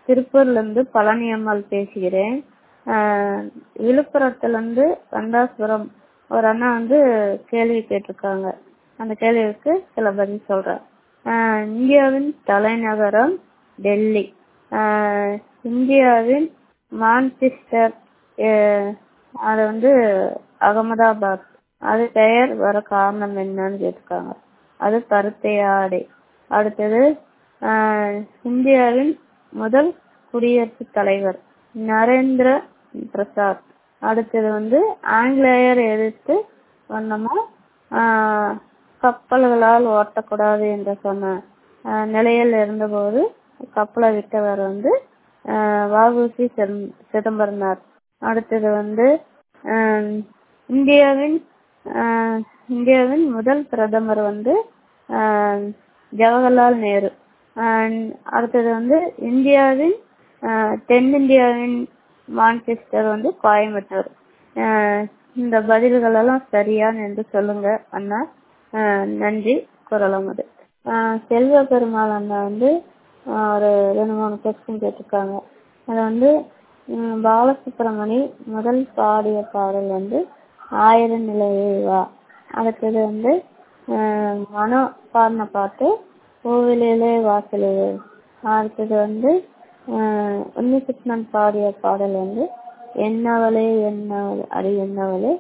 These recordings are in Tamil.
திருப்பூர்லேருந்து பழனி அம்மாள் பேசுகிறேன் விழுப்புரத்துலேருந்து கண்டாசுரம் ஒரு அண்ணா வந்து கேள்வி கேட்டிருக்காங்க அந்த கேள்விக்கு சில பதில் சொல்கிறேன் இந்தியாவின் தலைநகரம் டெல்லி இந்தியாவின் மான்செஸ்டர் அது வந்து அகமதாபாத் அது பெயர் வர காரணம் என்னன்னு கேட்டிருக்காங்க அது கருத்தை ஆடை அடுத்தது இந்தியாவின் முதல் குடியரசுத் தலைவர் நரேந்திர பிரசாத் அடுத்தது வந்து ஆங்கிலேயர் எதிர்த்து வந்தோமா கப்பல்களால் ஓட்டக்கூடாது என்று சொன்ன நிலையில் இருந்தபோது கப்பலை விட்டவர் வந்து வஉசி சிதம்பரனார் அடுத்தது வந்து இந்தியாவின் இந்தியாவின் முதல் பிரதமர் வந்து ஜவஹர்லால் நேரு அடுத்தது வந்து இந்தியாவின் தென்னிந்தியாவின் மான்செஸ்டர் வந்து கோயம்புத்தூர் இந்த பதில்கள் எல்லாம் சரியான்னு என்று சொல்லுங்க அண்ணா நன்றி குரலமது செல்வ பெருமாள் அண்ணா வந்து ஒரு ரெண்டு மூணு கொஸ்டின் கேட்டிருக்காங்க அது வந்து பாலசுப்ரமணி முதல் பாடிய பாடல் வந்து ஆயிரம் நிலையே வா அடுத்தது வந்து மனோ பாடின பாட்டு கோவிலே வாசலே அடுத்தது வந்து உன்னிகிருஷ்ணன் பாடிய பாடல் வந்து என்னவளே என்னவளே அடி என்னவளே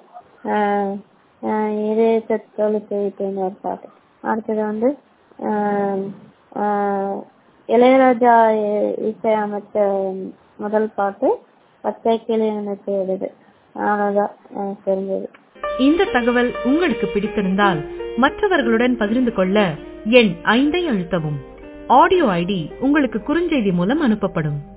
இதே தத்தொழு செய்தேன்னு ஒரு பாட்டு அடுத்தது வந்து இளையராஜா இசையமைச்ச முதல் பாட்டு பச்சை கிளி எனக்கு எழுது அவ்வளவுதான் தெரிஞ்சது இந்த தகவல் உங்களுக்கு பிடித்திருந்தால் மற்றவர்களுடன் பகிர்ந்து கொள்ள எண் ஐந்தை அழுத்தவும் ஆடியோ ஐடி உங்களுக்கு குறுஞ்செய்தி மூலம் அனுப்பப்படும்